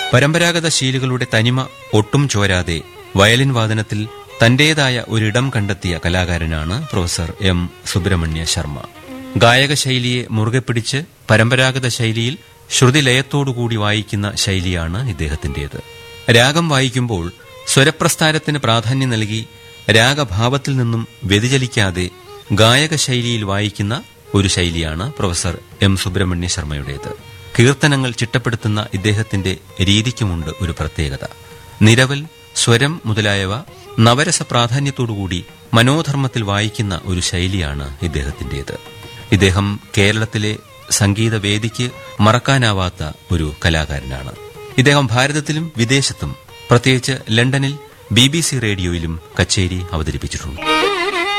പരമ്പരാഗത ശീലുകളുടെ തനിമ ഒട്ടും ചോരാതെ വയലിൻ വാദനത്തിൽ തന്റേതായ ഒരിടം കണ്ടെത്തിയ കലാകാരനാണ് പ്രൊഫസർ എം സുബ്രഹ്മണ്യ ശർമ്മ ഗായക ശൈലിയെ മുറുകെ പിടിച്ച് പരമ്പരാഗത ശൈലിയിൽ ശ്രുതിലയത്തോടുകൂടി വായിക്കുന്ന ശൈലിയാണ് ഇദ്ദേഹത്തിന്റേത് രാഗം വായിക്കുമ്പോൾ സ്വരപ്രസ്ഥാനത്തിന് പ്രാധാന്യം നൽകി രാഗഭാവത്തിൽ നിന്നും വ്യതിചലിക്കാതെ ഗായക ശൈലിയിൽ വായിക്കുന്ന ഒരു ശൈലിയാണ് പ്രൊഫസർ എം സുബ്രഹ്മണ്യ ശർമ്മയുടേത് കീർത്തനങ്ങൾ ചിട്ടപ്പെടുത്തുന്ന ഇദ്ദേഹത്തിന്റെ രീതിക്കുമുണ്ട് ഒരു പ്രത്യേകത നിരവൽ സ്വരം മുതലായവ നവരസ പ്രാധാന്യത്തോടുകൂടി മനോധർമ്മത്തിൽ വായിക്കുന്ന ഒരു ശൈലിയാണ് ഇദ്ദേഹത്തിന്റേത് ഇദ്ദേഹം കേരളത്തിലെ സംഗീതവേദിക്ക് മറക്കാനാവാത്ത ഒരു കലാകാരനാണ് ഇദ്ദേഹം ഭാരതത്തിലും വിദേശത്തും പ്രത്യേകിച്ച് ലണ്ടനിൽ ബി റേഡിയോയിലും കച്ചേരി അവതരിപ്പിച്ചിട്ടുണ്ട്